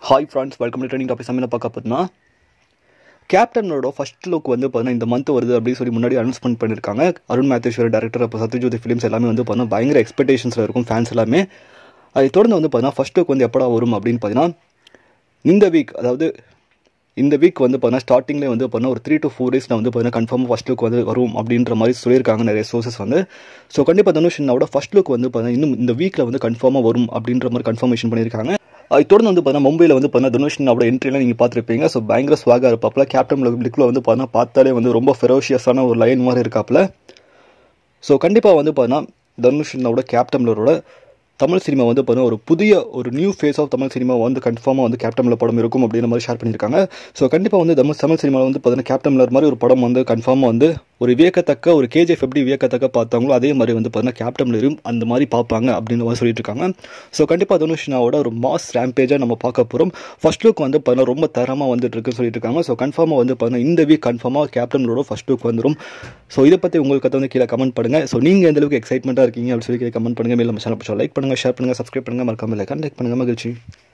hi friends welcome to training topic சமையல் பார்க்க போதுனா கேப்டனோட first look வந்து பார்த்தீங்கன்னா இந்த மந்த் வருது அப்படின்னு சொல்லி முன்னாடி அனௌன்ஸ்மெண்ட் பண்ணியிருக்காங்க அருண் மேத்தேஸ்வர டேரக்டர் அப்போ சத்யஜோதி ஃபிலிம்ஸ் எல்லாமே வந்து பார்த்தீங்கன்னா பயங்கர எக்ஸ்பெக்டேஷன்ஸில் இருக்கும் ஃபேன்ஸ் எல்லாமே அதை தொடர்ந்து வந்து பார்த்தீங்கன்னா ஃபர்ஸ்ட் லுக் வந்து எப்படா வரும் அப்படின்னு பார்த்தீங்கன்னா இந்த வீக் அதாவது இந்த வீக் வந்து பார்த்தீங்கன்னா ஸ்டார்டிங்லேயே வந்து பார்த்தீங்கன்னா ஒரு த்ரீ டு ஃபோர் டேஸில் வந்து பார்த்தீங்கன்னா கன்ஃபார்மாக ஃபஸ்ட் லுக் வந்து வரும் அப்படின்ற மாதிரி சொல்லியிருக்காங்க நிறைய சோர்சஸ் வந்து ஸோ கண்டிப்பாக தனுஷ் என்னோட ஃபஸ்ட் லுக் வந்து பார்த்தீங்கன்னா இன்னும் இந்த வீக்கில் வந்து கன்ஃபார்மாக வரும் அப்படின்ற மாதிரி கன்ஃபர்மேஷன் பண்ணியிருக்காங்க அது தொடர்ந்து வந்து பார்த்தீங்கன்னா மும்பையில் வந்து பார்த்தீங்கன்னா தனுஷ்னோட என்ட்ரிலாம் நீங்கள் பார்த்துருப்பீங்க ஸோ பயங்கர ஸ்வாகாக இருப்பாப்புல கேப்டன் லுக்கில் வந்து பார்த்தீங்கன்னா பார்த்தாலே வந்து ரொம்ப ஃபெரோஷியஸான ஒரு லைன் மாதிரி இருக்காப்புல ஸோ கண்டிப்பாக வந்து பார்த்தீங்கன்னா தனுஷ்னோட கேப்டன்லரோட தமிழ் சினிமா வந்து பார்த்தீங்கன்னா ஒரு புதிய ஒரு new face of Tamil cinema வந்து கன்ஃபார்மாக வந்து கேப்டன்ல படம் இருக்கும் அப்படின்ற மாதிரி ஷேர் பண்ணியிருக்காங்க ஸோ கண்டிப்பாக வந்து தமிழ் தமிழ் சினிமாவில் வந்து பார்த்தீங்கன்னா கேப்டன்லர் மாதிரி ஒரு படம் வந்து கன்ஃபார்மாக வந்து ஒரு வியக்கத்தக்க ஒரு கேஜிஎஃப் எப்படி வியக்கத்தக்க பார்த்தாங்களோ அதே மாதிரி வந்து பார்த்தீங்கன்னா கேப்டன்லரும் அந்த மாதிரி பார்ப்பாங்க அப்படின்ற மாதிரி சொல்லிட்டு இருக்காங்க ஸோ கண்டிப்பாக தனுஷ்னாவோட ஒரு மாஸ் ரேம்பேஜாக நம்ம பார்க்க போகிறோம் ஃபர்ஸ்ட் லுக் வந்து பார்த்தீங்கன்னா ரொம்ப தரமாக வந்துட்டு இருக்குன்னு சொல்லிட்டு இருக்காங்க ஸோ கன்ஃபார்மாக வந்து பார்த்தீங்கன்னா இந்த வீக் கன்ஃபார்மாக கேப்டனோட ஃபர்ஸ்ட் லுக் வந்துடும் ஸோ இதை பற்றி உங்களுக்கு கதை வந்து கீழே கமெண்ட் பண்ணுங்க ஸோ நீங்கள் எந்த அளவுக்கு எக்ஸைட்மெண்ட்டாக இருக்கீங்க அப்படின்னு சொல்லி கீழே கமெண்ட் பண்ணுங்க மேலும் நம்ம சேனல் லைக் பண்ணுங்க ஷேர் பண்ணுங்க சப்ஸ்கிரைப் பண்ணுங்க மறக்காம லைக் பண்ணுங்க மகிழ்ச்சி